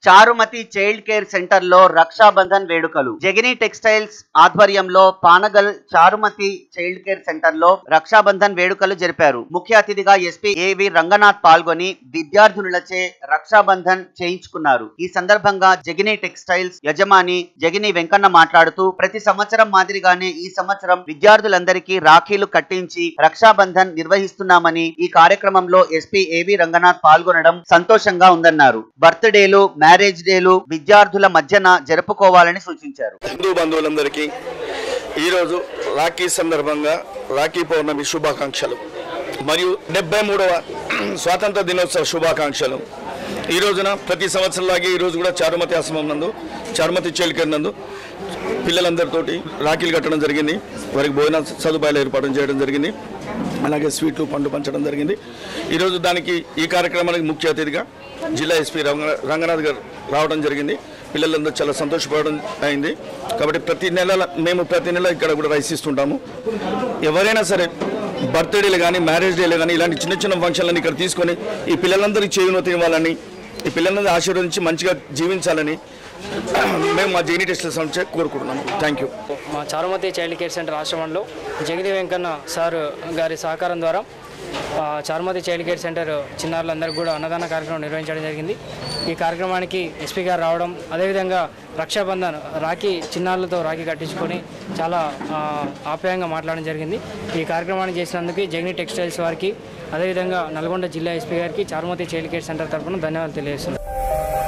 Charumathi child care center లో రక్షాబంధన్ వేడుకలు Jagini textiles ఆధ్వర్యంలో Panagal Charumathi child care center లో రక్షాబంధన్ వేడుకలు జరిపారు ముఖ్య అతిథిగా ఎస్పీ ఏవి రంగనాథ్ పాల్గొని విద్యార్థినులచే రక్షాబంధన్ చేయించుకున్నారు ఈ సందర్భంగా జగిని టెక్స్టైల్స్ యజమాని జగిని వెంకన్న మాట్లాడుతూ ప్రతి సంవత్సరం మాదిరిగానే ఈ సంవత్సరం విద్యార్థులందరికీ రాఖీలు కట్టించి రక్షాబంధన్ నిర్వహిస్తున్నామని ఈ కార్యక్రమంలో ఎస్పీ ఏవి రంగనాథ్ పాల్గొనడం సంతోషంగా ఉందన్నారు బర్త్డేలు మ్యారేజ్ డేలు విద్యార్థుల మధ్యన జరుపుకోవాలని సూచించారు హిందూ బంధువులందరికీ ఈరోజు రాఖీ సందర్భంగా రాఖీ పౌర్ణమి శుభాకాంక్షలు మరియు డెబ్బై మూడవ స్వాతంత్ర దినోత్సవ శుభాకాంక్షలు ఈ రోజున ప్రతి సంవత్సరంలాగే ఈ రోజు కూడా చారుమతి ఆశ్రమం నందు చారుమతి చేలికర్ నందు పిల్లలందరితోటి రాఖీలు కట్టడం జరిగింది వారికి భోజన సదుపాయాలు ఏర్పాటు చేయడం జరిగింది అలాగే స్వీట్లు పండు పంచడం జరిగింది ఈరోజు దానికి ఈ కార్యక్రమానికి ముఖ్య అతిథిగా జిల్లా ఎస్పీ రంగ రంగనాథ్ గారు రావడం జరిగింది పిల్లలందరూ చాలా సంతోషపడడం అయింది కాబట్టి ప్రతి నెల మేము ప్రతి నెల ఇక్కడ కూడా రైస్ ఇస్తుంటాము ఎవరైనా సరే బర్త్డేలు కానీ మ్యారేజ్ డేలు కానీ ఇలాంటి చిన్న చిన్న ఫంక్షన్లను ఇక్కడ తీసుకొని ఈ పిల్లలందరికీ చేయునతి ఇవ్వాలని ఈ పిల్లలందరూ ఆశీర్వదించి మంచిగా జీవించాలని మేము మా జైనీ టెస్టుల సంస్థ కోరుకుంటున్నాము థ్యాంక్ యూ మా చారుమతి చైల్డ్ కేర్ సెంటర్ ఆశ్రమంలో జగది వెంకన్న సార్ గారి సహకారం ద్వారా ఆ, చారుమతి చైల్డ్ కేర్ సెంటర్ చిన్నారులందరికీ కూడా అన్నదాన కార్యక్రమం నిర్వహించడం జరిగింది ఈ కార్యక్రమానికి ఎస్పీ గారు రావడం అదేవిధంగా రక్షాబంధన్ రాఖీ చిన్నారులతో రాఖీ కట్టించుకొని చాలా ఆ, ఆప్యాయంగా మాట్లాడడం జరిగింది ఈ కార్యక్రమాన్ని చేసినందుకు జగని టెక్స్టైల్స్ వారికి అదేవిధంగా నల్గొండ జిల్లా ఎస్పీ గారికి చారుమతి చైల్డ్ కేర్ సెంటర్ తరఫున ధన్యవాదాలు తెలియజేస్తున్నాను